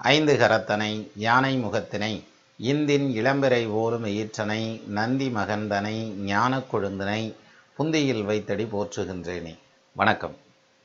ஐந்து கரத்தனை யானை முகத்தினை இந்தின் இளம்பிறை போலும் ஈற்றனை நந்தி மகந்தனை ஞானக் கொழுந்தினை புந்தியில் வைத்தடி போற்றுகின்றேனே வணக்கம்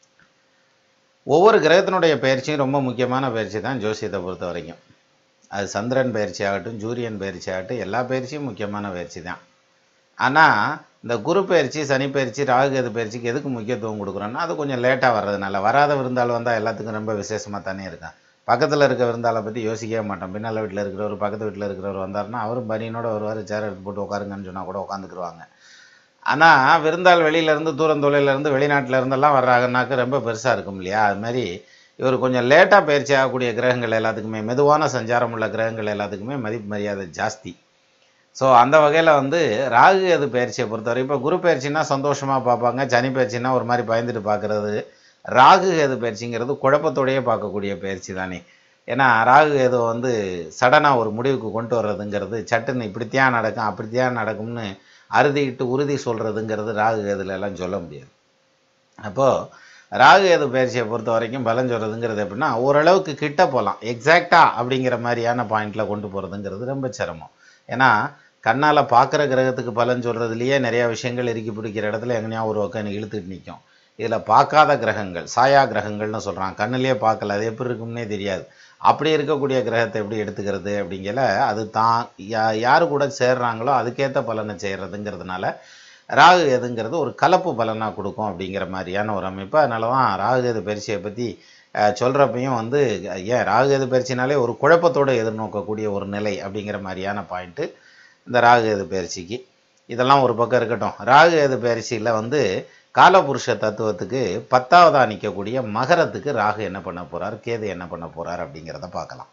ஒவ்வொரு கிரகத்தினுடைய பயிற்சியும் ரொம்ப முக்கியமான பயிற்சி தான் ஜோசியத்தை பொறுத்த வரைக்கும் அது சந்திரன் பயிற்சி ஆகட்டும் ஜூரியன் பயிற்சி ஆகட்டும் எல்லா பயிற்சியும் முக்கியமான பயிற்சி தான் ஆனால் இந்த குரு பயிற்சி சனி பயிற்சி ராகுகேது பயிற்சிக்கு எதுக்கு முக்கியத்துவம் கொடுக்குறோன்னா அது கொஞ்சம் லேட்டாக வர்றதுனால வராத விருந்தாள் வந்தால் எல்லாத்துக்கும் ரொம்ப விசேஷமாக தானே இருக்கும் பக்கத்தில் இருக்க விருந்தாளை பற்றி யோசிக்கவே மாட்டோம் பின்னால் வீட்டில் இருக்கிறவர் பக்கத்து வீட்டில் இருக்கிறவர் வந்தாருன்னா அவரும் பனியனோட வருவார் சேர் எடுத்து போட்டு உட்காருங்கன்னு சொன்னால் கூட உட்காந்துக்குருவாங்க ஆனால் விருந்தாள் வெளியிலேருந்து தூரம் தொலைலேருந்து வெளிநாட்டில் இருந்தெல்லாம் வர்றாங்கன்னாக்க ரொம்ப பெருசாக இருக்கும் இல்லையா அது மாதிரி இவர் கொஞ்சம் லேட்டாக பயிற்சி ஆகக்கூடிய கிரகங்கள் எல்லாத்துக்குமே மெதுவான சஞ்சாரம் உள்ள கிரகங்கள் எல்லாத்துக்குமே மதிப்பு மரியாதை ஜாஸ்தி ஸோ அந்த வகையில் வந்து ராகு எது பயிற்சியை பொறுத்தவரை இப்போ குரு பயிற்சினா சந்தோஷமாக பார்ப்பாங்க சனி பயிற்சினா ஒரு மாதிரி பயந்துட்டு பார்க்குறது ராகு எது பயிற்சிங்கிறது குழப்பத்தோடையே பார்க்கக்கூடிய பயிற்சி தானே ஏன்னா ராகு எது வந்து சடனாக ஒரு முடிவுக்கு கொண்டு வர்றதுங்கிறது சட்டுன்னு இப்படித்தான் நடக்கும் அப்படித்தான் நடக்கும்னு அறுதிட்டு உறுதி சொல்கிறதுங்கிறது ராகு எதுல எல்லாம் சொல்ல முடியாது அப்போது ராகு எது பயிற்சியை பொறுத்த வரைக்கும் பலன் சொல்கிறதுங்கிறது எப்படின்னா ஓரளவுக்கு கிட்ட போகலாம் எக்ஸாக்டாக அப்படிங்கிற மாதிரியான பாயிண்டில் கொண்டு போகிறதுங்கிறது ரொம்ப சிரமம் ஏன்னா கண்ணால் பார்க்குற கிரகத்துக்கு பலன் சொல்கிறதுலையே நிறையா விஷயங்கள் இறுக்கி பிடிக்கிற இடத்துல எங்கேயா ஒரு பக்கம் இழுத்துட்டு நிற்கும் இதில் பார்க்காத கிரகங்கள் சாயா கிரகங்கள்னு சொல்கிறான் கண்ணுலேயே பார்க்கல அது எப்படி இருக்கும்னே தெரியாது அப்படி இருக்கக்கூடிய கிரகத்தை எப்படி எடுத்துக்கிறது அப்படிங்கல அது தான் யா யார் கூட சேர்றாங்களோ அதுக்கேற்ற பலனை செய்கிறதுங்கிறதுனால ராகு எதுங்கிறது ஒரு கலப்பு பலனாக கொடுக்கும் அப்படிங்கிற மாதிரியான ஒரு அமைப்பு அதனால தான் ராகு எது பயிற்சியை பற்றி சொல்கிறப்பையும் வந்து ஏன் ராகு எது பயிற்சினாலே ஒரு குழப்பத்தோடு எதிர்நோக்கக்கூடிய ஒரு நிலை அப்படிங்கிற மாதிரியான பாயிண்ட்டு இந்த ராகு எது பயிற்சிக்கு இதெல்லாம் ஒரு பக்கம் இருக்கட்டும் ராகு எது பயிற்சியில் வந்து காலபுருஷ தத்துவத்துக்கு பத்தாவதா நிற்கக்கூடிய மகரத்துக்கு ராகு என்ன பண்ண போறார் கேது என்ன பண்ண போறார் அப்படிங்கிறத பார்க்கலாம்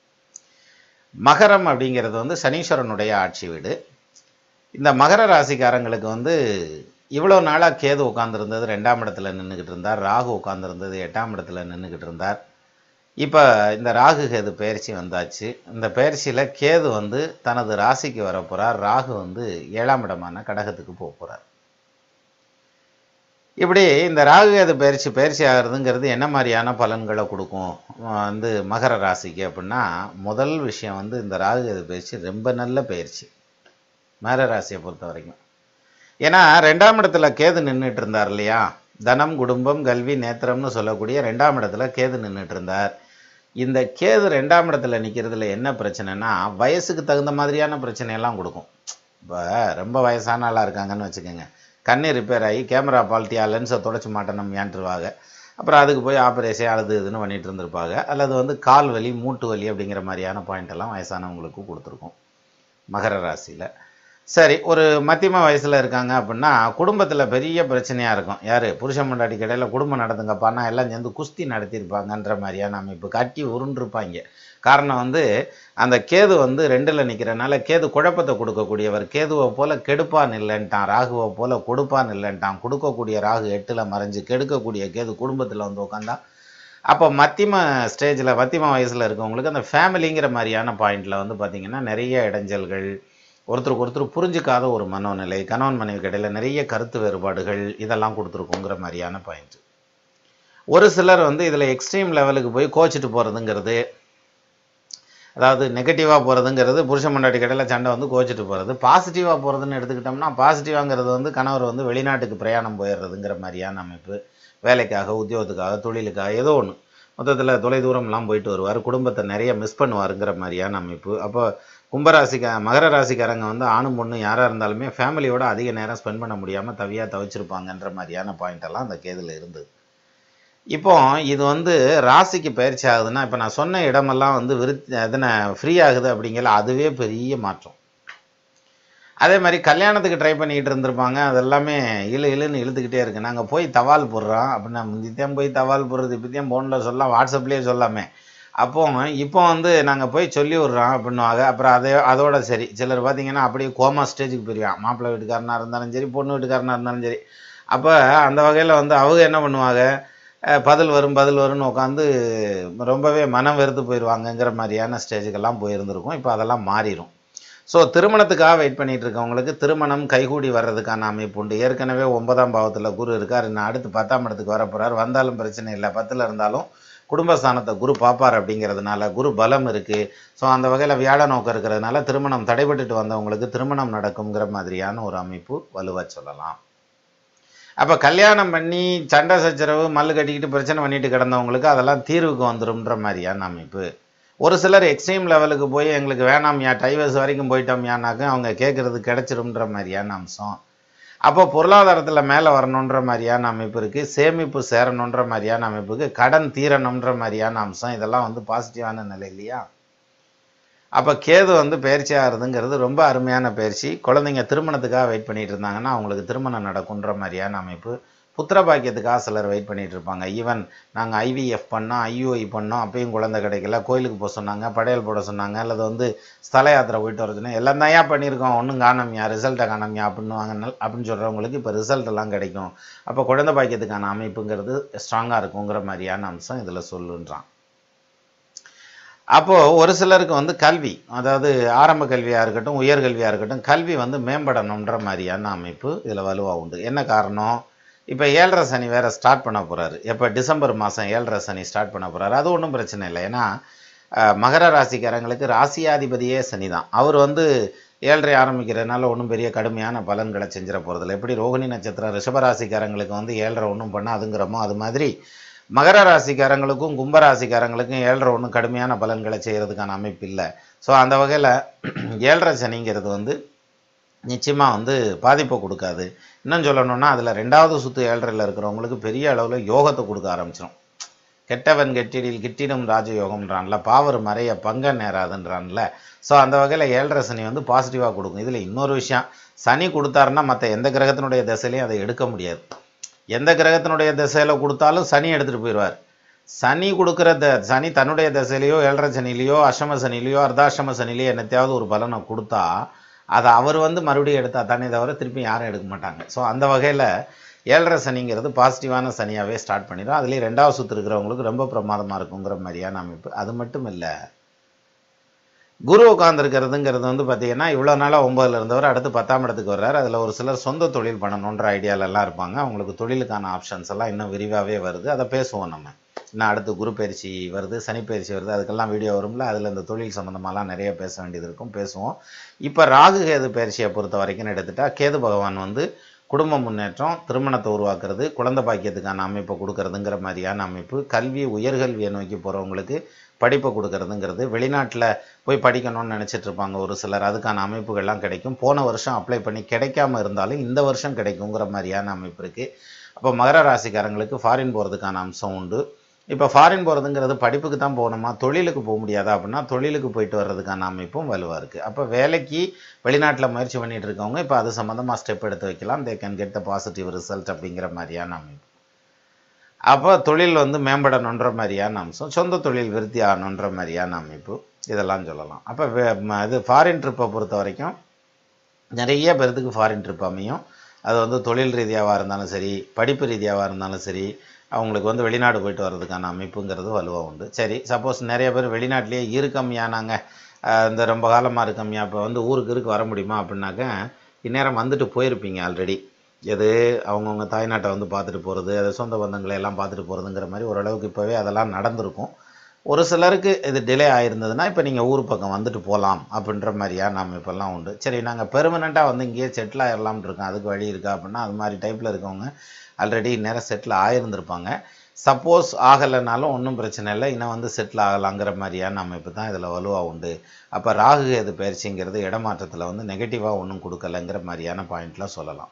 மகரம் அப்படிங்கிறது வந்து சனீஸ்வரனுடைய ஆட்சி வீடு இந்த மகர ராசிக்காரங்களுக்கு வந்து இவ்வளோ நாளாக கேது உட்காந்துருந்தது ரெண்டாம் இடத்துல நின்றுக்கிட்டு இருந்தார் ராகு உட்காந்துருந்தது எட்டாம் இடத்துல நின்றுக்கிட்டு இருந்தார் இப்போ இந்த ராகு கேது பயிற்சி வந்தாச்சு இந்த பயிற்சியில் கேது வந்து தனது ராசிக்கு வர போகிறார் ராகு வந்து ஏழாம் இடமான கடகத்துக்கு போக போகிறார் இப்படி இந்த ராகு கேது பயிற்சி பயிற்சி ஆகிறதுங்கிறது என்ன மாதிரியான பலன்களை கொடுக்கும் வந்து மகர ராசிக்கு அப்படின்னா முதல் விஷயம் வந்து இந்த ராகு கேது பயிற்சி ரொம்ப நல்ல பயிற்சி மகர ராசியை பொறுத்த வரைக்கும் ஏன்னா ரெண்டாம் இடத்துல கேது நின்றுட்டு இருந்தார் இல்லையா தனம் குடும்பம் கல்வி நேத்திரம்னு சொல்லக்கூடிய ரெண்டாம் இடத்துல கேது நின்றுட்டு இருந்தார் இந்த கேது ரெண்டாம் இடத்துல நிற்கிறதுல என்ன பிரச்சனைனா வயசுக்கு தகுந்த மாதிரியான பிரச்சனையெல்லாம் கொடுக்கும் இப்போ ரொம்ப வயசான ஆளாக இருக்காங்கன்னு வச்சுக்கோங்க கண்ணு ரிப்பேர் ஆகி கேமரா பால்ட்டியா லென்ஸை தொடச்சி மாட்டணும் ஏன்ட்டுருவாங்க அப்புறம் அதுக்கு போய் ஆப்ரேஷன் அழுது இதுன்னு பண்ணிட்டு இருந்திருப்பாங்க அல்லது வந்து கால் வலி மூட்டு வலி அப்படிங்கிற மாதிரியான பாயிண்ட் எல்லாம் வயசானவங்களுக்கு கொடுத்துருக்கும் மகர ராசியில் சரி ஒரு மத்தியம வயசில் இருக்காங்க அப்படின்னா குடும்பத்தில் பெரிய பிரச்சனையாக இருக்கும் யார் புருஷன் முன்னாடி கடையில் குடும்பம் நடத்துங்கப்பான்னா எல்லாம் சேர்ந்து குஸ்தி நடத்தியிருப்பாங்கன்ற மாதிரியான அமைப்பு கட்டி உருண்டிருப்பாங்க காரணம் வந்து அந்த கேது வந்து ரெண்டில் நிற்கிறனால கேது குழப்பத்தை கொடுக்கக்கூடியவர் கேதுவை போல கெடுப்பான் இல்லைன்ட்டான் ராகுவை போல கொடுப்பான் இல்லைன்ட்டான் கொடுக்கக்கூடிய ராகு எட்டில் மறைஞ்சு கெடுக்கக்கூடிய கேது குடும்பத்தில் வந்து உட்காந்தா அப்போ மத்தியம ஸ்டேஜில் மத்தியம வயசில் இருக்கவங்களுக்கு அந்த ஃபேமிலிங்கிற மாதிரியான பாயிண்டில் வந்து பார்த்திங்கன்னா நிறைய இடைஞ்சல்கள் ஒருத்தருக்கு ஒருத்தர் புரிஞ்சிக்காத ஒரு மனோநிலை கணவன் மனைவி கடையில் நிறைய கருத்து வேறுபாடுகள் இதெல்லாம் கொடுத்துருக்குங்கிற மாதிரியான பாயிண்ட் ஒரு சிலர் வந்து இதில் எக்ஸ்ட்ரீம் லெவலுக்கு போய் கோச்சிட்டு போகிறதுங்கிறது அதாவது நெகட்டிவாக போகிறதுங்கிறது புருஷ மண்டாட்டி கடையில் சண்டை வந்து கோச்சிட்டு போகிறது பாசிட்டிவாக போகிறதுன்னு எடுத்துக்கிட்டோம்னா பாசிட்டிவாங்கிறது வந்து கணவர் வந்து வெளிநாட்டுக்கு பிரயாணம் போயிடுறதுங்கிற மாதிரியான அமைப்பு வேலைக்காக உத்தியோகத்துக்காக தொழிலுக்காக ஏதோ ஒன்று மொத்தத்தில் தொலை தூரம்லாம் போயிட்டு வருவார் குடும்பத்தை நிறைய மிஸ் பண்ணுவாருங்கிற மாதிரியான அமைப்பு அப்போ கும்பராசிக்கா மகர ராசிக்காரங்க வந்து ஆணும் பொண்ணு யாராக இருந்தாலுமே ஃபேமிலியோட அதிக நேரம் ஸ்பெண்ட் பண்ண முடியாமல் தவியாக தவிச்சிருப்பாங்கன்ற மாதிரியான பாயிண்ட் எல்லாம் அந்த கேதில் இருந்தது இப்போ இது வந்து ராசிக்கு பயிற்சி ஆகுதுன்னா இப்போ நான் சொன்ன இடமெல்லாம் வந்து விருத்தி எதனை ஃப்ரீ ஆகுது அப்படிங்கிற அதுவே பெரிய மாற்றம் அதே மாதிரி கல்யாணத்துக்கு ட்ரை பண்ணிக்கிட்டு இருந்திருப்பாங்க அதெல்லாமே இழு இழுன்னு இழுத்துக்கிட்டே இருக்கு நாங்கள் போய் தவால் போடுறோம் அப்படின்னா முந்தித்தான் போய் தவால் போடுறது இப்போத்தையும் ஃபோனில் சொல்லலாம் வாட்ஸ்அப்லேயே சொல்லாமே அப்போ இப்போ வந்து நாங்கள் போய் சொல்லி விட்றோம் அப்படின்னுவாங்க அப்புறம் அதே அதோட சரி சிலர் பார்த்தீங்கன்னா அப்படியே கோமா ஸ்டேஜுக்கு போயிருவான் மாப்பிள்ளை வீட்டுக்காரனாக இருந்தாலும் சரி பொண்ணு வீட்டுக்காரனாக இருந்தாலும் சரி அப்போ அந்த வகையில் வந்து அவங்க என்ன பண்ணுவாங்க பதில் வரும் பதில் வரும்னு உட்காந்து ரொம்பவே மனம் வெறுத்து போயிடுவாங்கங்கிற மாதிரியான ஸ்டேஜுக்கெல்லாம் போயிருந்திருக்கும் இப்போ அதெல்லாம் மாறிடும் ஸோ திருமணத்துக்காக வெயிட் பண்ணிட்டு இருக்கவங்களுக்கு திருமணம் கைகூடி வர்றதுக்கான அமைப்பு உண்டு ஏற்கனவே ஒன்பதாம் பாவத்தில் குரு இருக்கார் இன்னும் அடுத்து பத்தாம் இடத்துக்கு வர போகிறார் வந்தாலும் பிரச்சனை இல்லை பத்தில் இருந்தாலும் குடும்பஸ்தானத்தை குரு பாப்பார் அப்படிங்கிறதுனால குரு பலம் இருக்குது ஸோ அந்த வகையில் வியாழ நோக்கம் இருக்கிறதுனால திருமணம் தடைபட்டுட்டு வந்தவங்களுக்கு திருமணம் நடக்குங்கிற மாதிரியான ஒரு அமைப்பு வலுவாக சொல்லலாம் அப்போ கல்யாணம் பண்ணி சண்டை சச்சரவு மல்லு கட்டிக்கிட்டு பிரச்சனை பண்ணிட்டு கிடந்தவங்களுக்கு அதெல்லாம் தீர்வுக்கு வந்துரும்ன்ற மாதிரியான அமைப்பு ஒரு சிலர் எக்ஸ்ட்ரீம் லெவலுக்கு போய் எங்களுக்கு வேணாம்யா டைவர்ஸ் வரைக்கும் போயிட்டோம்யானாக்க அவங்க கேட்குறது கிடைச்சிரும்ன்ற மாதிரியான அம்சம் அப்போ பொருளாதாரத்தில் மேலே வரணுன்ற மாதிரியான அமைப்பு இருக்குது சேமிப்பு சேரணுன்ற மாதிரியான அமைப்புக்கு கடன் தீரணுன்ற மாதிரியான அம்சம் இதெல்லாம் வந்து பாசிட்டிவான நிலை இல்லையா அப்போ கேது வந்து பயிற்சி ஆகுறதுங்கிறது ரொம்ப அருமையான பயிற்சி குழந்தைங்க திருமணத்துக்காக வெயிட் பண்ணிட்டு இருந்தாங்கன்னா அவங்களுக்கு திருமணம் நடக்குன்ற மாதிரியான அமைப்பு புத்திர பாக்கியத்துக்காக சிலர் வெயிட் பண்ணிட்டு இருப்பாங்க ஈவன் நாங்கள் ஐவிஎஃப் பண்ணோம் ஐயூஐ பண்ணோம் அப்பயும் குழந்தை கிடைக்கல கோயிலுக்கு போக சொன்னாங்க படையல் போட சொன்னாங்க அல்லது வந்து ஸ்தல யாத்திரை போயிட்டு வரதுன்னு எல்லாம் தான் ஏன் பண்ணியிருக்கோம் ஒன்றும் காணாமியா ரிசல்ட்டை காணாமியா அப்படின்னுவாங்க நல்- அப்படின்னு சொல்கிறவங்களுக்கு இப்போ ரிசல்ட் எல்லாம் கிடைக்கும் அப்போ குழந்தை பாக்கியத்துக்கான அமைப்புங்கிறது ஸ்ட்ராங்காக இருக்குங்கிற மாதிரியான அம்சம் இதில் சொல்லுன்றான் அப்போது ஒரு சிலருக்கு வந்து கல்வி அதாவது ஆரம்ப கல்வியாக இருக்கட்டும் உயர்கல்வியாக இருக்கட்டும் கல்வி வந்து மேம்படணுன்ற மாதிரியான அமைப்பு இதில் வலுவாக உண்டு என்ன காரணம் இப்போ ஏழரை சனி வேற ஸ்டார்ட் பண்ண போகிறாரு எப்போ டிசம்பர் மாதம் ஏழரை சனி ஸ்டார்ட் பண்ண போகிறாரு அது ஒன்றும் பிரச்சனை இல்லை ஏன்னா அஹ், மகர ராசிக்காரங்களுக்கு ராசியாதிபதியே சனி தான் அவர் வந்து ஏழரை ஆரம்பிக்கிறதுனால ஒன்றும் பெரிய கடுமையான பலன்களை செஞ்சிட போகிறதில்ல எப்படி ரோகிணி நட்சத்திரம் ரிஷபராசிக்காரங்களுக்கு வந்து ஏழரை ஒன்றும் பண்ணாதுங்கிறோமோ அது மாதிரி மகர ராசிக்காரங்களுக்கும் கும்பராசிக்காரங்களுக்கும் ஏழரை ஒன்றும் கடுமையான பலன்களை செய்கிறதுக்கான அமைப்பு இல்லை ஸோ அந்த வகையில் ஏழரை சனிங்கிறது வந்து நிச்சயமாக வந்து பாதிப்பை கொடுக்காது இன்னும் சொல்லணும்னா அதில் ரெண்டாவது சுற்று ஏழரையில் இருக்கிறவங்களுக்கு பெரிய அளவில் யோகத்தை கொடுக்க ஆரம்பிச்சிடும் கெட்டவன் கெட்டிடில் கிட்டிடும் ராஜயோகம்ன்றான்ல பாவர் மறைய பங்க நேராதுன்றான்ல ஸோ அந்த வகையில் ஏழரை சனி வந்து பாசிட்டிவாக கொடுக்கும் இதில் இன்னொரு விஷயம் சனி கொடுத்தாருன்னா மற்ற எந்த கிரகத்தினுடைய திசையிலையும் அதை எடுக்க முடியாது எந்த கிரகத்தினுடைய திசையில் கொடுத்தாலும் சனி எடுத்துகிட்டு போயிடுவார் சனி கொடுக்குற த சனி தன்னுடைய திசையிலையோ ஏழரை சனிலையோ அஷ்டம சனிலையோ அர்த்தாஷ்டம சனிலையோ என்னத்தையாவது ஒரு பலனை கொடுத்தா அதை அவர் வந்து மறுபடியும் எடுத்தா தானே தவிர திருப்பி யாரும் எடுக்க மாட்டாங்க ஸோ அந்த வகையில் ஏழரை சனிங்கிறது பாசிட்டிவான சனியாகவே ஸ்டார்ட் பண்ணிடும் அதுலேயும் ரெண்டாவது சுற்று இருக்கிறவங்களுக்கு ரொம்ப பிரமாதமாக இருக்குங்கிற மாதிரியான அமைப்பு அது மட்டும் இல்லை குரு உட்காந்துருக்கிறதுங்கிறது வந்து பார்த்தீங்கன்னா இவ்வளோ நாளாக ஒம்பதுல இருந்தவர் அடுத்து பத்தாம் இடத்துக்கு வர்றாரு அதில் ஒரு சிலர் சொந்த தொழில் பண்ணணுன்ற ஐடியாலெல்லாம் இருப்பாங்க அவங்களுக்கு தொழிலுக்கான ஆப்ஷன்ஸ் எல்லாம் இன்னும் விரிவாகவே வருது அதை பேசுவோம் நம்ம இன்னும் அடுத்து குரு பயிற்சி வருது சனி பயிற்சி வருது அதுக்கெல்லாம் வீடியோ வரும்ல அதில் இந்த தொழில் சம்மந்தமாலாம் நிறைய பேச வேண்டியது இருக்கும் பேசுவோம் இப்போ ராகு கேது பயிற்சியை பொறுத்த வரைக்கும் எடுத்துட்டா கேது பகவான் வந்து குடும்ப முன்னேற்றம் திருமணத்தை உருவாக்குறது குழந்தை பாக்கியத்துக்கான அமைப்பை கொடுக்கறதுங்கிற மாதிரியான அமைப்பு கல்வி உயர்கல்வியை நோக்கி போகிறவங்களுக்கு படிப்பை கொடுக்கறதுங்கிறது வெளிநாட்டில் போய் படிக்கணும்னு நினச்சிட்டு இருப்பாங்க ஒரு சிலர் அதுக்கான அமைப்புகள்லாம் கிடைக்கும் போன வருஷம் அப்ளை பண்ணி கிடைக்காம இருந்தாலும் இந்த வருஷம் கிடைக்குங்கிற மாதிரியான அமைப்பு இருக்குது அப்போ மகர ராசிக்காரங்களுக்கு ஃபாரின் போகிறதுக்கான அம்சம் உண்டு இப்போ ஃபாரின் போகிறதுங்கிறது படிப்புக்கு தான் போகணுமா தொழிலுக்கு போக முடியாதா அப்படின்னா தொழிலுக்கு போயிட்டு வர்றதுக்கான அமைப்பும் வலுவாக இருக்குது அப்போ வேலைக்கு வெளிநாட்டில் முயற்சி பண்ணிட்டு இருக்கவங்க இப்போ அது சம்மந்தமாக ஸ்டெப் எடுத்து வைக்கலாம் they can get the positive result அப்படிங்கிற மாதிரியான அமைப்பு அப்போ தொழில் வந்து மேம்படணுன்ற மாதிரியான அம்சம் சொந்த தொழில் விருத்தி ஆகணுன்ற மாதிரியான அமைப்பு இதெல்லாம் சொல்லலாம் அப்போ இது ஃபாரின் ட்ரிப்பை பொறுத்த வரைக்கும் நிறைய பேர்த்துக்கு ஃபாரின் ட்ரிப் அமையும் அது வந்து தொழில் ரீதியாவாக இருந்தாலும் சரி படிப்பு ரீதியாவாக இருந்தாலும் சரி அவங்களுக்கு வந்து வெளிநாடு போயிட்டு வர்றதுக்கான அமைப்புங்கிறது வலுவாக உண்டு சரி சப்போஸ் நிறைய பேர் வெளிநாட்டிலேயே இருக்கம்யானாங்க இந்த ரொம்ப காலமாக இருக்கம்யா இப்போ வந்து ஊருக்கு இருக்கு வர முடியுமா அப்படின்னாக்க இந்நேரம் வந்துட்டு போயிருப்பீங்க ஆல்ரெடி எது அவங்கவுங்க தாய்நாட்டை வந்து பார்த்துட்டு போகிறது அது சொந்த பந்தங்களை எல்லாம் பார்த்துட்டு போகிறதுங்கிற மாதிரி ஓரளவுக்கு இப்போவே அதெல்லாம் நடந்திருக்கும் ஒரு சிலருக்கு இது டிலே ஆயிருந்ததுன்னா இப்போ நீங்கள் ஊர் பக்கம் வந்துட்டு போகலாம் அப்படின்ற மாதிரியான அமைப்பெல்லாம் உண்டு சரி நாங்கள் பெர்மனெண்ட்டாக வந்து இங்கேயே செட்டில் ஆயிடலாம்னு இருக்கோம் அதுக்கு வழி இருக்கா அப்படின்னா அது மாதிரி டைப்பில் இருக்கவங்க ஆல்ரெடி நேரம் செட்டில் ஆயிருந்திருப்பாங்க சப்போஸ் ஆகலைனாலும் ஒன்றும் பிரச்சனை இல்லை இன்னும் வந்து செட்டில் ஆகலாங்கிற மாதிரியான அமைப்பு தான் இதில் வலுவாக உண்டு அப்போ ராகு கேது பயிற்சிங்கிறது இடமாற்றத்தில் வந்து நெகட்டிவாக ஒன்றும் கொடுக்கலங்கிற மாதிரியான பாயிண்ட்லாம் சொல்லலாம்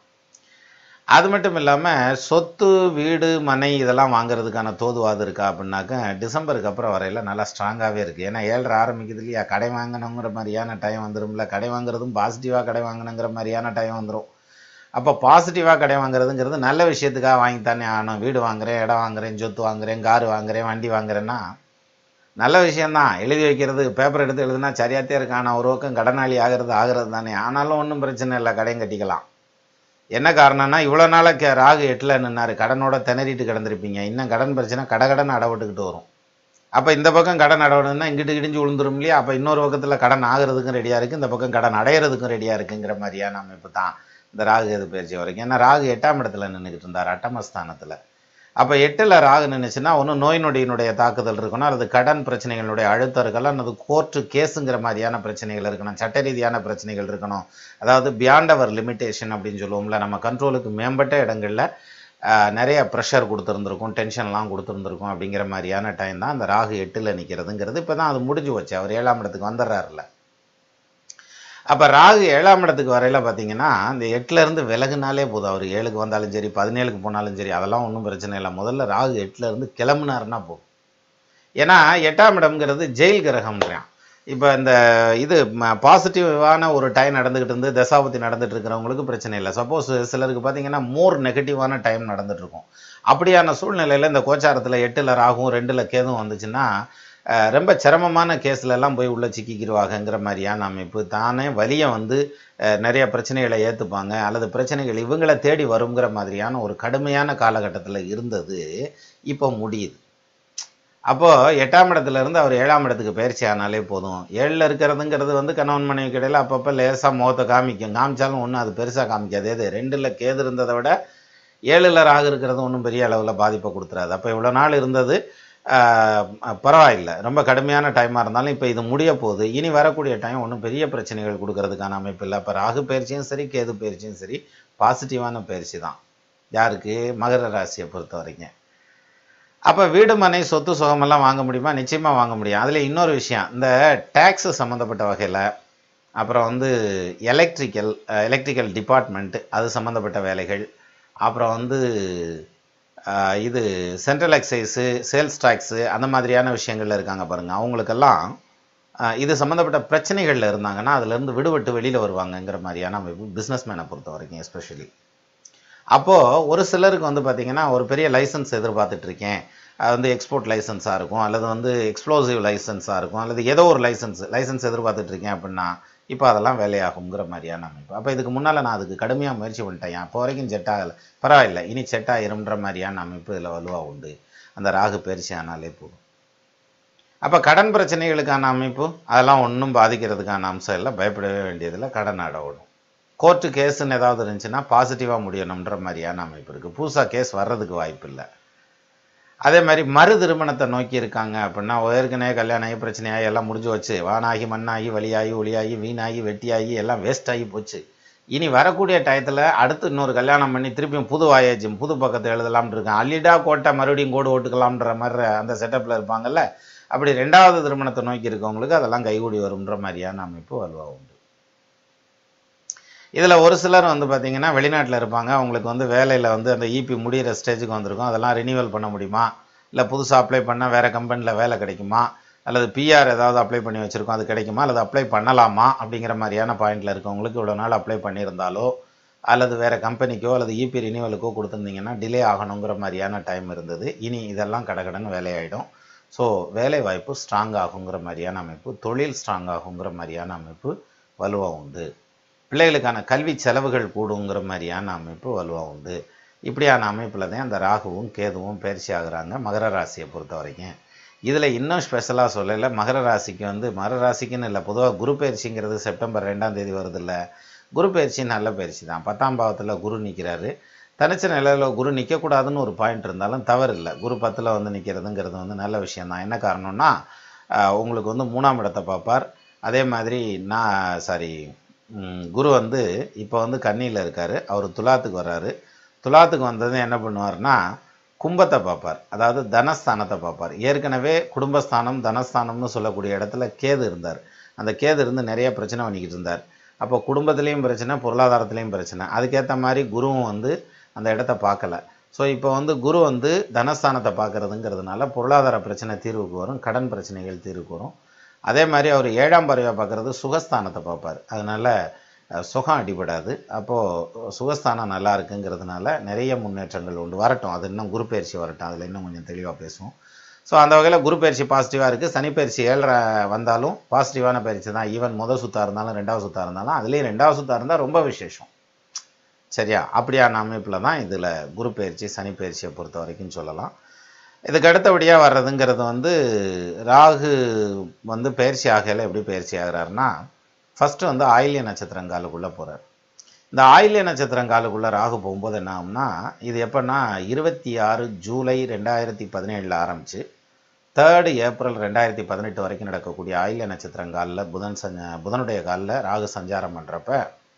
அது மட்டும் இல்லாமல் சொத்து வீடு மனை இதெல்லாம் வாங்குறதுக்கான தோதுவாது இருக்கா அப்படின்னாக்க டிசம்பருக்கு அப்புறம் வரையில் நல்லா ஸ்ட்ராங்காகவே இருக்குது ஏன்னா ஏழரை ஆரம்பிக்குது இல்லையா கடை வாங்கணுங்கிற மாதிரியான டைம் வந்துடும்ல கடை வாங்குறதும் பாசிட்டிவாக கடை வாங்கணுங்கிற மாதிரியான டைம் வந்துடும் அப்போ பாசிட்டிவாக கடை வாங்குறதுங்கிறது நல்ல விஷயத்துக்காக வாங்கித்தானே ஆகணும் வீடு வாங்குறேன் இடம் வாங்குறேன் சொத்து வாங்குறேன் கார் வாங்குறேன் வண்டி வாங்குறேன்னா நல்ல விஷயந்தான் எழுதி வைக்கிறது பேப்பர் எடுத்து எழுதுனா சரியாத்தே இருக்கு ஆனால் ஒரு பக்கம் கடனாளி ஆகிறது ஆகிறது தானே ஆனாலும் ஒன்றும் பிரச்சனை இல்லை கடையும் கட்டிக்கலாம் என்ன காரணம்னா இவ்வளோ நாளாக கே ராகு எட்டில் நின்னாரு கடனோட திணறிட்டு கிடந்திருப்பீங்க இன்னும் கடன் பிரச்சனை கடை கடன் அடவிட்டுக்கிட்டு வரும் அப்போ இந்த பக்கம் கடன் அடவணும்னா இங்கிட்டு கிடிஞ்சு விழுந்துரும் இல்லையா அப்போ இன்னொரு பக்கத்தில் கடன் ஆகிறதுக்கும் ரெடியாக இருக்குது இந்த பக்கம் கடன் அடையிறதுக்கும் ரெடியாக இருக்குங்கிற மாதிரியான அமைப்பு தான் இந்த ராகு எது பயிற்சி வரைக்கும் ஏன்னா ராகு எட்டாம் இடத்துல நின்றுக்கிட்டு இருந்தார் அட்டமஸ்தானத்தில் அப்போ எட்டில் ராகு நின்றுச்சுன்னா ஒன்று நோய் நொடியினுடைய தாக்குதல் இருக்கணும் அல்லது கடன் பிரச்சனைகளுடைய அழுத்தம் இருக்கலாம் அல்லது கோர்ட்டு கேஸுங்கிற மாதிரியான பிரச்சனைகள் இருக்கணும் சட்ட ரீதியான பிரச்சனைகள் இருக்கணும் அதாவது பியாண்ட் அவர் லிமிட்டேஷன் அப்படின்னு சொல்லுவோம்ல நம்ம கண்ட்ரோலுக்கு மேம்பட்ட இடங்களில் நிறைய ப்ரெஷர் கொடுத்துருந்துருக்கும் டென்ஷன்லாம் கொடுத்துருந்துருக்கும் அப்படிங்கிற மாதிரியான டைம் தான் அந்த ராகு எட்டில் நிற்கிறதுங்கிறது இப்போ தான் அது முடிஞ்சு வச்சு அவர் ஏழாம் இடத்துக்கு வந்துடுறாருல அப்போ ராகு ஏழாம் இடத்துக்கு வரையில் பார்த்தீங்கன்னா இந்த எட்டுலேருந்து விலகுனாலே போதும் அவர் ஏழுக்கு வந்தாலும் சரி பதினேழுக்கு போனாலும் சரி அதெல்லாம் ஒன்றும் பிரச்சனை இல்லை முதல்ல ராகு எட்டுலேருந்து கிளம்புனாருன்னா போதும் ஏன்னா எட்டாம் இடம்ங்கிறது ஜெயில் கிரகம்ன்றான் இப்போ இந்த இது பாசிட்டிவான ஒரு டைம் நடந்துக்கிட்டு இருந்து தசாபதி நடந்துட்டு இருக்கிறவங்களுக்கு பிரச்சனை இல்லை சப்போஸ் சிலருக்கு பார்த்தீங்கன்னா மோர் நெகட்டிவான டைம் நடந்துட்டு இருக்கும் அப்படியான சூழ்நிலையில் இந்த கோச்சாரத்தில் எட்டில் ராகும் ரெண்டில் கேதும் வந்துச்சுன்னா அஹ், ரொம்ப சிரமமான கேஸ்ல எல்லாம் போய் உள்ள சிக்கிக்கிடுவாங்கங்கிற மாதிரியான அமைப்பு தானே வலியை வந்து அஹ், நிறைய பிரச்சனைகளை ஏற்றுப்பாங்க அல்லது பிரச்சனைகள் இவங்களை தேடி வருங்கிற மாதிரியான ஒரு கடுமையான காலகட்டத்தில் இருந்தது இப்போ முடியுது அப்போ எட்டாம் இடத்துல இருந்து அவர் ஏழாம் இடத்துக்கு பயிற்சி ஆனாலே போதும் ஏழில் இருக்கிறதுங்கிறது வந்து கணவன் மனைவி இடையில அப்பப்போ லேசாக முகத்தை காமிக்கும் காமிச்சாலும் ஒன்றும் அது பெருசாக காமிக்காது எது ரெண்டில் கேது இருந்ததை விட ஏழில் ராகு இருக்கிறது ஒன்றும் பெரிய அளவில் பாதிப்பை கொடுத்துறாது அப்போ இவ்வளோ நாள் இருந்தது ஆஹ், பரவாயில்லை ரொம்ப கடுமையான டைமாக இருந்தாலும் இப்போ இது முடிய போகுது இனி வரக்கூடிய டைம் ஒன்றும் பெரிய பிரச்சனைகள் கொடுக்கறதுக்கான அமைப்பு இல்லை இப்போ ராகு பயிற்சியும் சரி கேது பயிற்சியும் சரி பாசிட்டிவான பயிற்சி தான் யாருக்கு மகர ராசியை பொறுத்த வரைக்கும் அப்போ வீடு மனை சொத்து சுகமெல்லாம் வாங்க முடியுமா நிச்சயமாக வாங்க முடியும் அதில் இன்னொரு விஷயம் இந்த டேக்ஸு சம்மந்தப்பட்ட வகையில் அப்புறம் வந்து எலக்ட்ரிக்கல் எலக்ட்ரிக்கல் டிபார்ட்மெண்ட் அது சம்மந்தப்பட்ட வேலைகள் அப்புறம் வந்து அஹ், இது சென்ட்ரல் எக்ஸைஸு சேல்ஸ் டேக்ஸு அந்த மாதிரியான விஷயங்கள்ல இருக்காங்க பாருங்கள் அவங்களுக்கெல்லாம் அஹ், இது சம்மந்தப்பட்ட பிரச்சனைகளில் இருந்தாங்கன்னா அதுலேருந்து விடுபட்டு வெளியில் வருவாங்கங்கிற மாதிரியான அமைப்பு பிஸ்னஸ் மேனை பொறுத்த வரைக்கும் எஸ்பெஷலி அப்போது ஒரு சிலருக்கு வந்து பார்த்தீங்கன்னா ஒரு பெரிய லைசன்ஸ் எதிர்பார்த்துட்டு இருக்கேன் அது வந்து எக்ஸ்போர்ட் லைசன்ஸாக இருக்கும் அல்லது வந்து எக்ஸ்ப்ளோசிவ் லைசன்ஸாக இருக்கும் அல்லது ஏதோ ஒரு லைசன்ஸ் லைசன்ஸ் எதிர்பார்த்துட்டு இருக்கேன் அப்படின்னா இப்போ அதெல்லாம் வேலையாகுங்கிற மாதிரியான அமைப்பு அப்போ இதுக்கு முன்னால் நான் அதுக்கு கடுமையாக முயற்சி பண்ணிட்டேன் அப்போ வரைக்கும் செட் ஆகலை பரவாயில்ல இனி செட் ஆயிரும்ன்ற மாதிரியான அமைப்பு இதில் வலுவாக உண்டு அந்த ராகு பயிற்சி ஆனாலே போதும் அப்போ கடன் பிரச்சனைகளுக்கான அமைப்பு அதெல்லாம் ஒன்றும் பாதிக்கிறதுக்கான அம்சம் இல்லை பயப்படவே வேண்டியதில்லை கடன் ஆட ஓடும் கோர்ட்டு கேஸுன்னு ஏதாவது இருந்துச்சுன்னா பாசிட்டிவாக முடியணுன்ற மாதிரியான அமைப்பு இருக்குது புதுசாக கேஸ் வர்றதுக்கு வாய்ப்பு இல்லை அதே மாதிரி மறு திருமணத்தை நோக்கி இருக்காங்க அப்படின்னா ஏற்கனவே கல்யாணம் ஆகி பிரச்சனையாகி எல்லாம் முடிஞ்சு வச்சு வானாகி மண்ணாகி வழியாகி ஒளியாகி வீணாகி வெட்டியாகி எல்லாம் வேஸ்ட் ஆகி போச்சு இனி வரக்கூடிய டயத்தில் அடுத்து இன்னொரு கல்யாணம் பண்ணி திருப்பியும் புது வாயேஜும் புது பக்கத்தை எழுதலாம்னு இருக்கேன் அள்ளிடா கோட்டை மறுபடியும் கோடு ஓட்டுக்கலாம்ன்ற மாதிரி அந்த செட்டப்பில் இருப்பாங்கல்ல அப்படி ரெண்டாவது திருமணத்தை நோக்கி இருக்கவங்களுக்கு அதெல்லாம் கைகூடி வரும்ன்ற மாதிரியான அமைப்பு வலுவாக உண்டு இதில் ஒரு சிலர் வந்து பார்த்தீங்கன்னா வெளிநாட்டில் இருப்பாங்க அவங்களுக்கு வந்து வேலையில் வந்து அந்த இபி முடிகிற ஸ்டேஜுக்கு வந்திருக்கும் அதெல்லாம் ரினியூவல் பண்ண முடியுமா இல்லை புதுசாக அப்ளை பண்ணால் வேறு கம்பெனியில் வேலை கிடைக்குமா அல்லது பிஆர் ஏதாவது அப்ளை பண்ணி வச்சுருக்கோம் அது கிடைக்குமா அல்லது அப்ளை பண்ணலாமா அப்படிங்கிற மாதிரியான பாயிண்டில் இருக்கவங்களுக்கு இவ்வளோ நாள் அப்ளை பண்ணியிருந்தாலோ அல்லது வேறு கம்பெனிக்கோ அல்லது இபி ரினியூவலுக்கோ கொடுத்துருந்தீங்கன்னா டிலே ஆகணுங்கிற மாதிரியான டைம் இருந்தது இனி இதெல்லாம் கடகடன்னு வேலையாயிடும் ஸோ வேலை வாய்ப்பு ஸ்ட்ராங் ஆகுங்கிற மாதிரியான அமைப்பு தொழில் ஸ்ட்ராங் ஆகுங்கிற மாதிரியான அமைப்பு வலுவாக உண்டு பிள்ளைகளுக்கான கல்வி செலவுகள் கூடுங்கிற மாதிரியான அமைப்பு வலுவாக உண்டு இப்படியான அமைப்பில் தான் அந்த ராகுவும் கேதுவும் பயிற்சி ஆகுறாங்க மகர ராசியை பொறுத்த வரைக்கும் இதில் இன்னும் ஸ்பெஷலாக சொல்லலை மகர ராசிக்கு வந்து மகர ராசிக்குன்னு இல்லை பொதுவாக குரு பயிற்சிங்கிறது செப்டம்பர் ரெண்டாம் தேதி வருதில்ல குரு பயிற்சி நல்ல பயிற்சி தான் பத்தாம் பாவத்தில் குரு நிற்கிறாரு தனிச்ச நிலையில் குரு நிற்கக்கூடாதுன்னு ஒரு பாயிண்ட் இருந்தாலும் தவறு இல்லை குரு பத்தில் வந்து நிற்கிறதுங்கிறது வந்து நல்ல விஷயம்தான் என்ன காரணம்னா ஆஹ், உங்களுக்கு வந்து மூணாம் இடத்தை பார்ப்பார் அதே மாதிரி நான் சாரி குரு வந்து இப்போ வந்து கன்னியில் இருக்கார் அவர் துலாத்துக்கு வர்றாரு துலாத்துக்கு வந்ததும் என்ன பண்ணுவார்னா கும்பத்தை பார்ப்பார் அதாவது தனஸ்தானத்தை பார்ப்பார் ஏற்கனவே குடும்பஸ்தானம் தனஸ்தானம்னு சொல்லக்கூடிய இடத்துல கேது இருந்தார் அந்த கேது இருந்து நிறைய பிரச்சனை பண்ணிக்கிட்டு இருந்தார் அப்போ குடும்பத்துலேயும் பிரச்சனை பொருளாதாரத்துலேயும் பிரச்சனை அதுக்கேற்ற மாதிரி குருவும் வந்து அந்த இடத்த பார்க்கல ஸோ இப்போ வந்து குரு வந்து தனஸ்தானத்தை பார்க்கறதுங்கிறதுனால பொருளாதார பிரச்சனை தீர்வுக்கு வரும் கடன் பிரச்சனைகள் தீர்வுக்கு வரும் அதே மாதிரி அவர் ஏழாம் பறவையாக பார்க்குறது சுகஸ்தானத்தை பார்ப்பார் அதனால அஹ், சுகம் அடிபடாது அப்போது சுகஸ்தானம் நல்லா இருக்குங்கிறதுனால நிறைய முன்னேற்றங்கள் உண்டு வரட்டும் அது இன்னும் குரு பயிற்சி வரட்டும் அதில் இன்னும் கொஞ்சம் தெளிவாக பேசுவோம் ஸோ அந்த வகையில் குரு பயிற்சி பாசிட்டிவாக இருக்குது சனி பயிற்சி ஏழரை வந்தாலும் பாசிட்டிவான பயிற்சி தான் ஈவன் முதல் சுத்தாக இருந்தாலும் ரெண்டாவது சுத்தாக இருந்தாலும் அதுலேயும் ரெண்டாவது சுத்தாக இருந்தால் ரொம்ப விசேஷம் சரியா அப்படியான அமைப்பில் தான் இதில் குரு பயிற்சி சனி பயிற்சியை பொறுத்த வரைக்கும் சொல்லலாம் இதுக்கு அடுத்தபடியாக வர்றதுங்கிறது வந்து ராகு வந்து பயிற்சி ஆகையில் எப்படி பயிற்சி ஆகிறாருன்னா ஃபஸ்ட்டு வந்து ஆயில்ய நட்சத்திரங்காலுக்குள்ளே போகிறார் இந்த ஆயில்ய நட்சத்திரங்காலுக்குள்ள ராகு போகும்போது என்ன ஆகும்னா இது எப்போன்னா இருபத்தி ஆறு ஜூலை ரெண்டாயிரத்தி பதினேழில் ஆரம்பிச்சு தேர்டு ஏப்ரல் ரெண்டாயிரத்தி பதினெட்டு வரைக்கும் நடக்கக்கூடிய ஆயில்ய நட்சத்திரங்காலில் புதன் சஞ்ச புதனுடைய காலில் ராகு சஞ்சாரம் பண்ணுறப்ப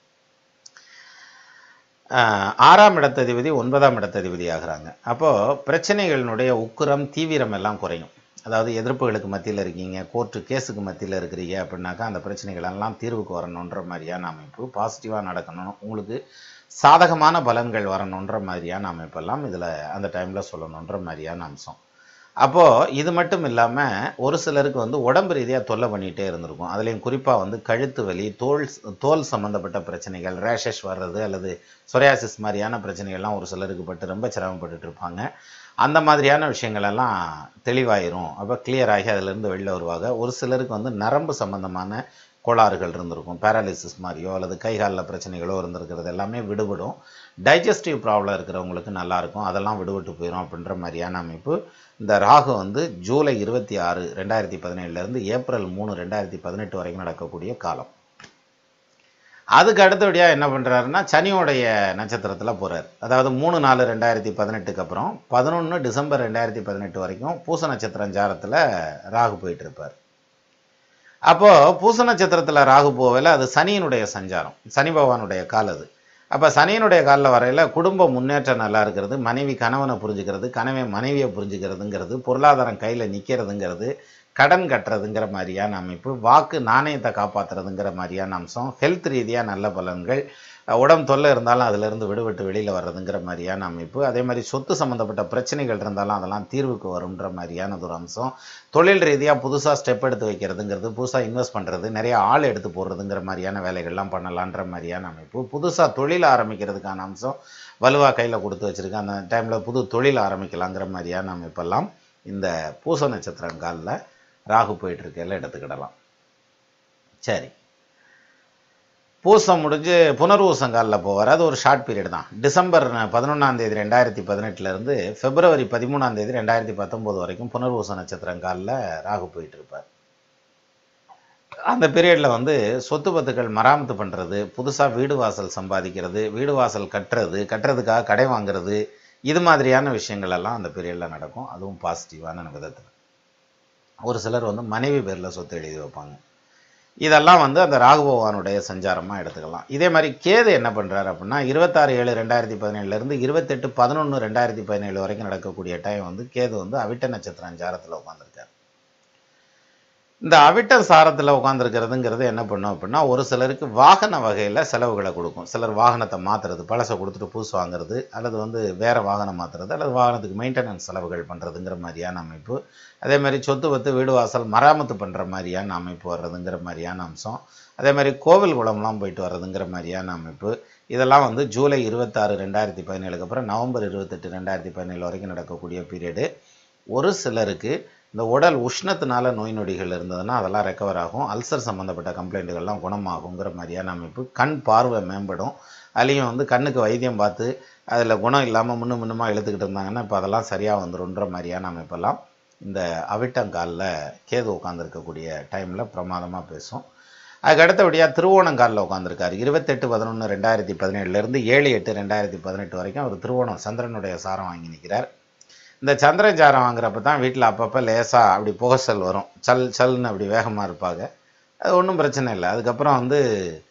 ஆறாம் இடத்ததிபதி ஒன்பதாம் இடத்ததிபதி ஆகிறாங்க அப்போது பிரச்சனைகளினுடைய உக்குரம் தீவிரம் எல்லாம் குறையும் அதாவது எதிர்ப்புகளுக்கு மத்தியில் இருக்கீங்க கோர்ட்டு கேஸுக்கு மத்தியில் இருக்கிறீங்க அப்படின்னாக்கா அந்த பிரச்சனைகள் எல்லாம் தீர்வுக்கு வரணுன்ற மாதிரியான அமைப்பு பாசிட்டிவாக நடக்கணும் உங்களுக்கு சாதகமான பலன்கள் வரணுன்ற மாதிரியான அமைப்பெல்லாம் இதில் அந்த டைமில் சொல்லணுன்ற மாதிரியான அம்சம் அப்போது இது மட்டும் இல்லாமல் ஒரு சிலருக்கு வந்து உடம்பு ரீதியாக தொல்லை பண்ணிகிட்டே இருந்திருக்கும் அதுலேயும் குறிப்பாக வந்து கழுத்து வலி தோல் தோல் சம்மந்தப்பட்ட பிரச்சனைகள் ரேஷஸ் வர்றது அல்லது சொரியாசிஸ் மாதிரியான பிரச்சனைகள்லாம் ஒரு சிலருக்கு பட்டு ரொம்ப சிரமப்பட்டுட்டு இருப்பாங்க அந்த மாதிரியான விஷயங்கள் எல்லாம் தெளிவாயிரும் அப்போ கிளியர் ஆகி அதிலிருந்து வெளில வருவாங்க ஒரு சிலருக்கு வந்து நரம்பு சம்பந்தமான கோளாறுகள் இருந்திருக்கும் பேராலிசிஸ் மாதிரியோ அல்லது கை காலில் பிரச்சனைகளோ இருந்திருக்கிறது எல்லாமே விடுபடும் டைஜஸ்டிவ் ப்ராப்ளம் இருக்கிறவங்களுக்கு நல்லாயிருக்கும் அதெல்லாம் விடுபட்டு போயிடும் அப்படின்ற மாதிரியான அமைப்பு இந்த ராகு வந்து ஜூலை இருபத்தி ஆறு ரெண்டாயிரத்தி பதினேழுலேருந்து ஏப்ரல் மூணு ரெண்டாயிரத்தி பதினெட்டு வரைக்கும் நடக்கக்கூடிய காலம் அதுக்கு அடுத்தபடியாக என்ன பண்ணுறாருன்னா சனியோடைய நட்சத்திரத்தில் போகிறார் அதாவது மூணு நாலு ரெண்டாயிரத்தி பதினெட்டுக்கு அப்புறம் பதினொன்று டிசம்பர் ரெண்டாயிரத்தி பதினெட்டு வரைக்கும் பூச நட்சத்திரம் ஜாரத்தில் ராகு போயிட்டு இருப்பார் அப்போது பூச நட்சத்திரத்தில் ராகு போகல அது சனியினுடைய சஞ்சாரம் சனி பகவானுடைய கால் அது அப்போ சனியனுடைய காலில் வரையில் குடும்ப முன்னேற்றம் நல்லா இருக்கிறது மனைவி கணவனை புரிஞ்சுக்கிறது கணவன் மனைவியை புரிஞ்சுக்கிறதுங்கிறது பொருளாதாரம் கையில் நிற்கிறதுங்கிறது கடன் கட்டுறதுங்கிற மாதிரியான அமைப்பு வாக்கு நாணயத்தை காப்பாற்றுறதுங்கிற மாதிரியான அம்சம் ஹெல்த் ரீதியாக நல்ல பலன்கள் உடம்பு தொல்லை இருந்தாலும் அதிலிருந்து விடுபட்டு வெளியில் வர்றதுங்கிற மாதிரியான அமைப்பு அதே மாதிரி சொத்து சம்மந்தப்பட்ட பிரச்சனைகள் இருந்தாலும் அதெல்லாம் தீர்வுக்கு வரும்ன்ற மாதிரியானது ஒரு அம்சம் தொழில் ரீதியாக புதுசாக ஸ்டெப் எடுத்து வைக்கிறதுங்கிறது புதுசாக இன்வெஸ்ட் பண்ணுறது நிறைய ஆள் எடுத்து போடுறதுங்கிற மாதிரியான வேலைகள்லாம் பண்ணலான்ற மாதிரியான அமைப்பு புதுசாக தொழில் ஆரம்பிக்கிறதுக்கான அம்சம் வலுவாக கையில் கொடுத்து வச்சுருக்கேன் அந்த டைமில் புது தொழில் ஆரம்பிக்கலாங்கிற மாதிரியான அமைப்பெல்லாம் இந்த பூச நட்சத்திரங்காலில் ராகு போயிட்டுருக்கையில் எடுத்துக்கிடலாம் சரி பூசம் முடிஞ்சு புனர்வூசங்காலில் போவார் அது ஒரு ஷார்ட் பீரியட் தான் டிசம்பர் பதினொன்றாம் தேதி ரெண்டாயிரத்தி பதினெட்டுலேருந்து பிப்ரவரி பதிமூணாம் தேதி ரெண்டாயிரத்தி பத்தொம்போது வரைக்கும் புனர்வூச நட்சத்திரங்காலில் ராகு போயிட்டு இருப்பார் அந்த பீரியடில் வந்து சொத்து பத்துக்கள் மராமத்து பண்ணுறது புதுசாக வீடு வாசல் சம்பாதிக்கிறது வீடு வாசல் கட்டுறது கட்டுறதுக்காக கடை வாங்குறது இது மாதிரியான விஷயங்கள் எல்லாம் அந்த பீரியடில் நடக்கும் அதுவும் பாசிட்டிவான விதத்தில் ஒரு சிலர் வந்து மனைவி பேரில் சொத்து எழுதி வைப்பாங்க இதெல்லாம் வந்து அந்த ராகு பகவானுடைய சஞ்சாரமாக எடுத்துக்கலாம் இதே மாதிரி கேது என்ன பண்ணுறாரு அப்படின்னா இருபத்தாறு ஏழு ரெண்டாயிரத்தி பதினேழுலேருந்து இருபத்தெட்டு பதினொன்று ரெண்டாயிரத்தி பதினேழு வரைக்கும் நடக்கக்கூடிய டைம் வந்து கேது வந்து அவிட்ட நட்சத்திரம் சாரத்தில் உட்காந்துருக்காரு இந்த அவிட்ட சாரத்தில் உட்காந்துருக்கிறதுங்கிறது என்ன பண்ணும் அப்படின்னா ஒரு சிலருக்கு வாகன வகையில் செலவுகளை கொடுக்கும் சிலர் வாகனத்தை மாற்றுறது பழசை கொடுத்துட்டு புதுசு வாங்குறது அல்லது வந்து வேறு வாகனம் மாற்றுறது அல்லது வாகனத்துக்கு மெயின்டெனன்ஸ் செலவுகள் பண்ணுறதுங்கிற மாதிரியான அமைப்பு அதே மாதிரி சொத்து வத்து வீடு வாசல் மராமத்து பண்ணுற மாதிரியான அமைப்பு வர்றதுங்கிற மாதிரியான அம்சம் அதே மாதிரி கோவில் குளம்லாம் போயிட்டு வர்றதுங்கிற மாதிரியான அமைப்பு இதெல்லாம் வந்து ஜூலை இருபத்தாறு ரெண்டாயிரத்தி பதினேழுக்கு அப்புறம் நவம்பர் இருபத்தெட்டு ரெண்டாயிரத்தி பதினேழு வரைக்கும் நடக்கக்கூடிய பீரியடு ஒரு சிலருக்கு இந்த உடல் உஷ்ணத்தினால நோய் நொடிகள் இருந்ததுன்னா அதெல்லாம் ரெக்கவர் ஆகும் அல்சர் சம்மந்தப்பட்ட கம்ப்ளைண்ட்டுகள்லாம் குணமாகுங்கிற மாதிரியான அமைப்பு கண் பார்வை மேம்படும் அதுலேயும் வந்து கண்ணுக்கு வைத்தியம் பார்த்து அதில் குணம் இல்லாமல் முன்னு முன்னுமா இழுத்துக்கிட்டு இருந்தாங்கன்னா இப்போ அதெல்லாம் சரியாக வந்துடும்ன்ற மாதிரியான அமைப்பெல்லாம் இந்த அவிட்டங்காலில் கேது உட்காந்துருக்கக்கூடிய டைமில் பிரமாதமாக பேசும் அதுக்கு அடுத்தபடியாக திருவோணங்காலில் உட்காந்துருக்காரு இருபத்தெட்டு பதினொன்று ரெண்டாயிரத்தி பதினேழுலேருந்து ஏழு எட்டு ரெண்டாயிரத்தி பதினெட்டு வரைக்கும் அவர் திருவோணம் சந்திரனுடைய சாரம் வாங்கி நிற்கிறார் இந்த சந்திரஜாரம் வாங்குறப்ப தான் வீட்டில் அப்பப்போ லேசாக அப்படி புகசல் வரும் சல் சல்னு அப்படி வேகமாக இருப்பாங்க அது ஒன்றும் பிரச்சனை இல்லை அதுக்கப்புறம் வந்து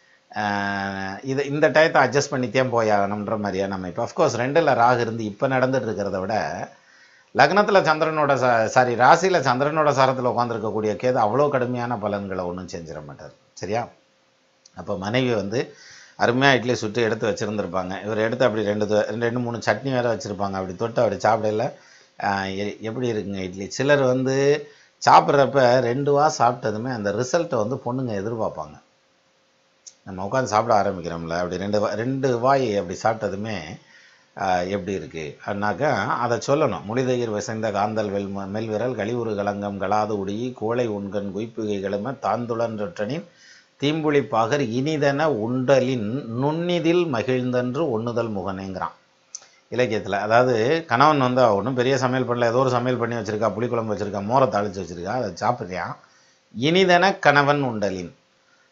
இது இந்த டயத்தை அட்ஜஸ்ட் பண்ணித்தேன் போயாகணுன்ற மாதிரியான அமைப்பு அஃப்கோர்ஸ் ரெண்டில் ராகு இருந்து இப்போ நடந்துட்டு இருக்கிறத விட லக்னத்தில் சந்திரனோட ச சாரி ராசியில் சந்திரனோட சாரத்தில் உட்காந்துருக்கக்கூடிய கேது அவ்வளோ கடுமையான பலன்களை ஒன்றும் செஞ்சிட மாட்டார் சரியா அப்போ மனைவி வந்து அருமையாக இட்லி சுட்டு எடுத்து வச்சுருந்துருப்பாங்க இவர் எடுத்து அப்படி ரெண்டு ரெண்டு மூணு சட்னி வேறு வச்சுருப்பாங்க அப்படி தொட்டு அப்படி சாப்பிடல எப்படி இருக்குங்க இட்லி சிலர் வந்து சாப்பிட்றப்ப ரெண்டு வா சாப்பிட்டதுமே அந்த ரிசல்ட்டை வந்து பொண்ணுங்க எதிர்பார்ப்பாங்க நம்ம உட்காந்து சாப்பிட ஆரம்பிக்கிறோம்ல அப்படி ரெண்டு ரெண்டு வாய் அப்படி சாப்பிட்டதுமே எப்படி இருக்குது அப்படின்னாக்கா அதை சொல்லணும் முளிதயிர் விசைந்த காந்தல் வெல் மெல்விரல் கழிவுறு கலங்கம் கலாது உடி கோளை உண்கண் குய்ப்புகை கிழமை தாந்துளன்றொற்றனின் தீம்புளி பாகர் இனிதென உண்டலின் நுண்ணிதில் மகிழ்ந்தன்று ஒண்ணுதல் முகனேங்கிறான் இலக்கியத்தில் அதாவது கணவன் வந்து ஒன்றும் பெரிய சமையல் பண்ணல ஏதோ ஒரு சமையல் பண்ணி வச்சுருக்கா புளிக்குழம்பு வச்சுருக்கா மோரை தாளித்து வச்சுருக்கா அதை சாப்பிட்றியான் இனிதென கணவன் உண்டலின்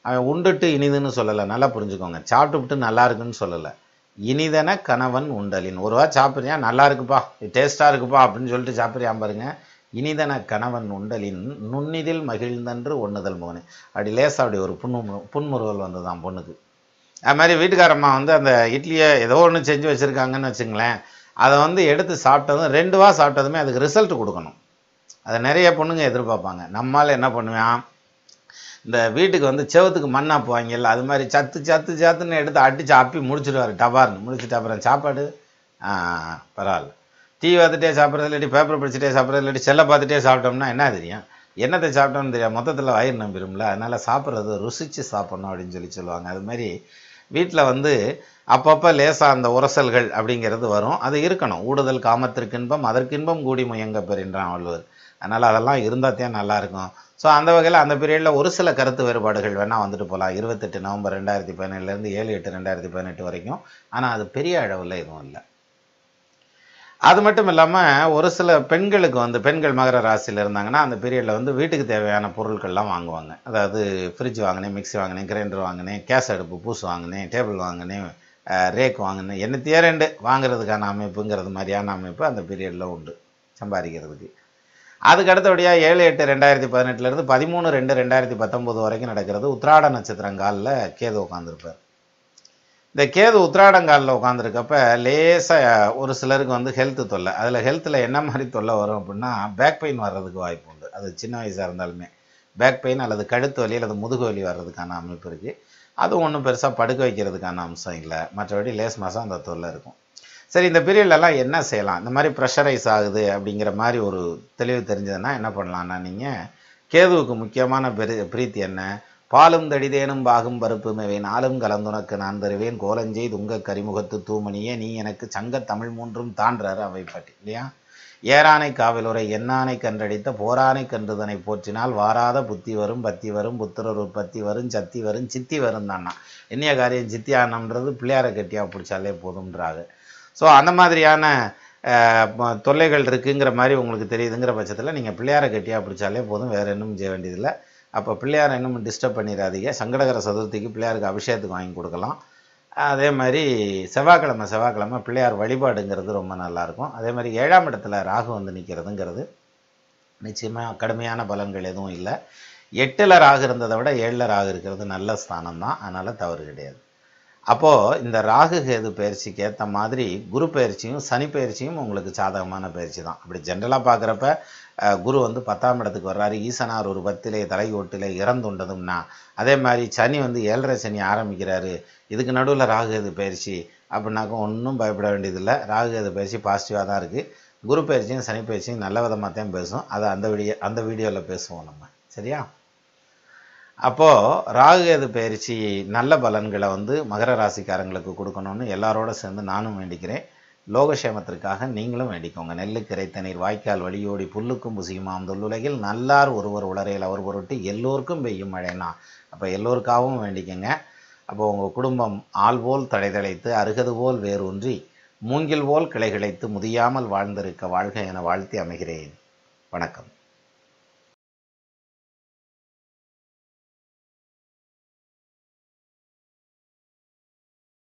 அவன் உண்டுட்டு இனிதுன்னு சொல்லலை நல்லா புரிஞ்சுக்கோங்க சாப்பிட்டுவிட்டு நல்லா இருக்குன்னு சொல்லலை இனிதன கணவன் உண்டலின் ஒருவா சாப்பிட்றியா நல்லா இருக்குப்பா டேஸ்ட்டாக இருக்குப்பா அப்படின்னு சொல்லிட்டு சாப்பிட்றியா பாருங்க இனிதன கணவன் உண்டலின் நுண்ணிதில் மகிழ்ந்தன்று ஒண்ணுதல் மோனே அப்படி லேசா அப்படி ஒரு புண்ணு புன்முறுவல் வந்ததுதான் பொண்ணுக்கு அது மாதிரி வீட்டுக்காரம்மா வந்து அந்த இட்லியை ஏதோ ஒன்று செஞ்சு வச்சுருக்காங்கன்னு வச்சுங்களேன் அதை வந்து எடுத்து சாப்பிட்டதும் ரெண்டு வா சாப்பிட்டதுமே அதுக்கு ரிசல்ட் கொடுக்கணும் அதை நிறைய பொண்ணுங்க எதிர்பார்ப்பாங்க நம்மால் என்ன பண்ணுவான் இந்த வீட்டுக்கு வந்து செவத்துக்கு மண்ணாப்பு வாங்கிடல அது மாதிரி சத்து சத்து சத்துன்னு எடுத்து அடித்து அப்பி முடிச்சிடுவார் டபார்னு முடிச்சுட்டு அப்புறம் சாப்பாடு ஆ, பரவாயில்ல டிவி பார்த்துட்டே சாப்பிட்றது இல்லாட்டி பேப்பர் படிச்சுட்டே சாப்பிட்றது இல்லாட்டி செல்லை பார்த்துட்டே சாப்பிட்டோம்னா என்ன தெரியும் என்னத்தை சாப்பிட்டோம்னு தெரியும் மொத்தத்தில் வயிறு நம்பிடும்ல அதனால் சாப்பிட்றது ருசிச்சு சாப்பிட்ணும் அப்படின்னு சொல்லி சொல்லுவாங்க அது மாதிரி வீட்டில் வந்து அப்பப்போ லேசாக அந்த உரசல்கள் அப்படிங்கிறது வரும் அது இருக்கணும் ஊடுதல் காமத்திற்கின்பம் அதற்கின்பம் கூடி முயங்க பெறுகின்றான் வள்ளுவர் அதனால் அதெல்லாம் இருந்தால் தான் நல்லா இருக்கும் ஸோ அந்த வகையில் அந்த பீரியடில் ஒரு சில கருத்து வேறுபாடுகள் வேணால் வந்துட்டு போகலாம் இருபத்தெட்டு நவம்பர் ரெண்டாயிரத்தி பதினேழுலேருந்து ஏழு எட்டு ரெண்டாயிரத்தி பதினெட்டு வரைக்கும் ஆனால் அது பெரிய அளவில் எதுவும் இல்லை அது மட்டும் இல்லாமல் ஒரு சில பெண்களுக்கு வந்து பெண்கள் மகர ராசியில் இருந்தாங்கன்னா அந்த பீரியடில் வந்து வீட்டுக்கு தேவையான பொருட்கள்லாம் வாங்குவாங்க அதாவது ஃப்ரிட்ஜ் வாங்கினேன் மிக்ஸி வாங்கினேன் கிரைண்டர் வாங்கினேன் கேஸ் அடுப்பு பூசு வாங்கினேன் டேபிள் வாங்கினேன் ரேக் வாங்கினேன் என்னத்தையே ரெண்டு வாங்குறதுக்கான அமைப்புங்கிறது மாதிரியான அமைப்பு அந்த பீரியடில் உண்டு சம்பாதிக்கிறதுக்கு அதுக்கு அடுத்தபடியாக ஏழு எட்டு ரெண்டாயிரத்தி பதினெட்டுலேருந்து பதிமூணு ரெண்டு ரெண்டாயிரத்தி பத்தொம்போது வரைக்கும் நடக்கிறது உத்திராட நட்சத்திரங்காலில் கேது உட்காந்துருப்பார் இந்த கேது உத்திராடங்காலில் உட்காந்துருக்கப்ப லேசாக ஒரு சிலருக்கு வந்து ஹெல்த் தொல்லை அதில் ஹெல்த்தில் என்ன மாதிரி தொல்லை வரும் அப்படின்னா பேக் பெயின் வர்றதுக்கு வாய்ப்பு உண்டு அது சின்ன வயசாக இருந்தாலுமே பேக் பெயின் அல்லது கழுத்து வலி அல்லது முதுகு வலி வர்றதுக்கான அமைப்பு இருக்குது அதுவும் ஒன்றும் பெருசாக படுக்க வைக்கிறதுக்கான அம்சம் இல்லை மற்றபடி லேஸ் மாதம் அந்த தொல்லை இருக்கும் சரி இந்த பீரியட்லலாம் என்ன செய்யலாம் இந்த மாதிரி ப்ரெஷரைஸ் ஆகுது அப்படிங்கிற மாதிரி ஒரு தெளிவு தெரிஞ்சதுன்னா என்ன பண்ணலாம்னா நீங்கள் கேதுவுக்கு முக்கியமான பெரு பிரீத்தி என்ன பாலும் தடிதேனும் பாகும் பருப்பு மேவே நாளும் கலந்துனக்கு நான் தருவேன் கோலஞ்செய் துங்க கரிமுகத்து தூமணியே நீ எனக்கு சங்க தமிழ் மூன்றும் தான்றாரு அவை பாட்டி இல்லையா ஏரானை காவலுரை எண்ணானை கன்றடித்த போரானை கன்றுதனை போற்றினால் வாராத புத்தி வரும் பத்தி வரும் புத்திரர் உற்பத்தி வரும் சத்தி வரும் சித்தி வரும் தானா என்னைய காரியம் சித்தி ஆனம்ன்றது பிள்ளையார கட்டியா பிடிச்சாலே போதும்ன்றாங்க ஸோ அந்த மாதிரியான அஹ், ம- தொல்லைகள் இருக்குங்கிற மாதிரி உங்களுக்கு தெரியுதுங்கிற பட்சத்தில் நீங்கள் பிள்ளையாரை கட்டியா பிடிச்சாலே போதும் வேறு இன்னும் செய்ய வேண்டியதில்லை அப்போ பிள்ளையாரை இன்னும் டிஸ்டர்ப் பண்ணிடாதீங்க சங்கடகர சதுர்த்திக்கு பிள்ளையாருக்கு அபிஷேகத்துக்கு வாங்கி கொடுக்கலாம் அதே மாதிரி செவ்வாய்க்கிழமை செவ்வாய்க்கிழமை பிள்ளையார் வழிபாடுங்கிறது ரொம்ப நல்லாயிருக்கும் அதே மாதிரி ஏழாம் இடத்துல ராகு வந்து நிற்கிறதுங்கிறது நிச்சயமாக கடுமையான பலன்கள் எதுவும் இல்லை எட்டில் ராகு இருந்ததை விட ஏழில் ராகு இருக்கிறது நல்ல ஸ்தானம் தான் அதனால் தவறு கிடையாது அப்போது இந்த ராகு கேது பயிற்சிக்கு ஏற்ற மாதிரி குரு பயிற்சியும் சனி பயிற்சியும் உங்களுக்கு சாதகமான பயிற்சி தான் அப்படி ஜென்ரலாக பார்க்குறப்ப குரு வந்து பத்தாம் இடத்துக்கு வர்றாரு ஈசனார் ஒரு பத்திலே தலையோட்டிலே இறந்துண்டதும்னா அதே மாதிரி சனி வந்து ஏழரை சனி ஆரம்பிக்கிறாரு இதுக்கு நடுவில் ராகு கேது பயிற்சி அப்படின்னாக்கும் ஒன்றும் பயப்பட வேண்டியதில்லை ராகு கேது பயிற்சி பாசிட்டிவாக தான் இருக்குது குரு பயிற்சியும் சனி பயிற்சியும் நல்ல விதமாக தான் பேசும் அதை அந்த வீடியோ அந்த வீடியோவில் பேசுவோம் நம்ம சரியா அப்போது ராகுகேது பயிற்சி நல்ல பலன்களை வந்து மகர ராசிக்காரங்களுக்கு கொடுக்கணும்னு எல்லாரோட சேர்ந்து நானும் வேண்டிக்கிறேன் லோகக்ஷேமத்திற்காக நீங்களும் வேண்டிக்கோங்க நெல்லுக்கு இறைத்த நீர் வாய்க்கால் வழியோடி புல்லுக்கும் புசியுமாம் தொல்லுலகில் நல்லார் ஒருவர் உளரையில் அவர் பொருட்டு எல்லோருக்கும் பெய்யும் மழைனா அப்போ எல்லோருக்காகவும் வேண்டிக்கங்க அப்போ உங்கள் குடும்பம் ஆள் போல் தடைதழைத்து அருகது போல் வேரூன்றி மூங்கில் போல் கிளை கிளைத்து முதியாமல் வாழ்ந்திருக்க வாழ்க என வாழ்த்தி அமைகிறேன் வணக்கம்